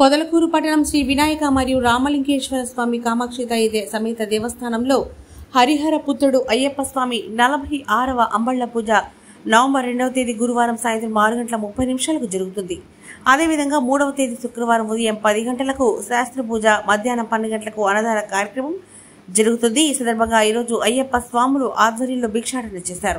పొదలకూరు పట్టణం శ్రీ వినాయక మరియు రామలింగేశ్వర స్వామి కామాక్షి తల్లి సమేత దేవస్థానంలో హరిహర పుత్రుడు అయ్యప్ప స్వామి నలభై ఆరవ అంబళ్ల పూజ నవంబర్ రెండవ తేదీ గురువారం సాయంత్రం ఆరు గంటల ముప్పై నిమిషాలకు జరుగుతుంది అదేవిధంగా మూడవ తేదీ శుక్రవారం ఉదయం పది గంటలకు శాస్త్ర పూజ మధ్యాహ్నం పన్నెండు గంటలకు అన్నదాన కార్యక్రమం జరుగుతుంది ఈ సందర్భంగా ఈరోజు అయ్యప్ప స్వాములు ఆధ్వర్యంలో భిక్షాటన చేశారు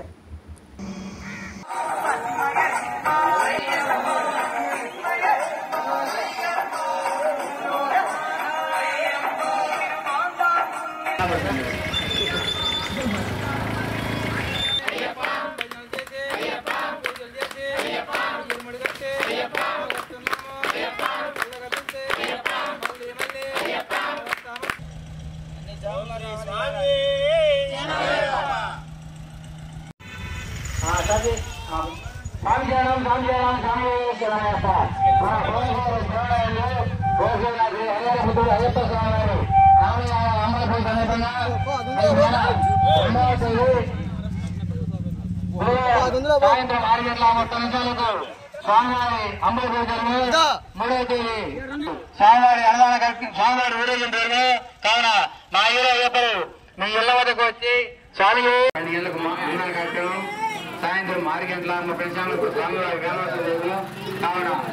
సాంజనం సాంజనం సాంజేశ్వరమయ్యప్ప మన కోనసీమ శివాలయంలో రోజు నాకు హరిహరపుత్రుడు అయ్యప్ప స్వామి వారు రామయ్య అమలపూర్ సమేతంగా ఈ నెల రెండవ తేదీ గురువారం సాయంత్రం ఆరు గంటల ముప్పై నిమిషాలకు స్వామివారి అమలపూర్ జరిగిన మూడవ తేదీ స్వామివారి అన్నదాన కార్యక్రమం స్వామివారి ఊరేగింపు జరిగిన కావున మా హీరో అయ్యప్పలు మీ ఇళ్ల వద్దకు వచ్చి స్వామి రెండు గంటలకు మా అన్నదాన కార్యక్రమం సాయంత్రం ఆరు గంటల ముప్పై నిమిషాలకు స్వామివారి వేలవసం జరిగిన కావున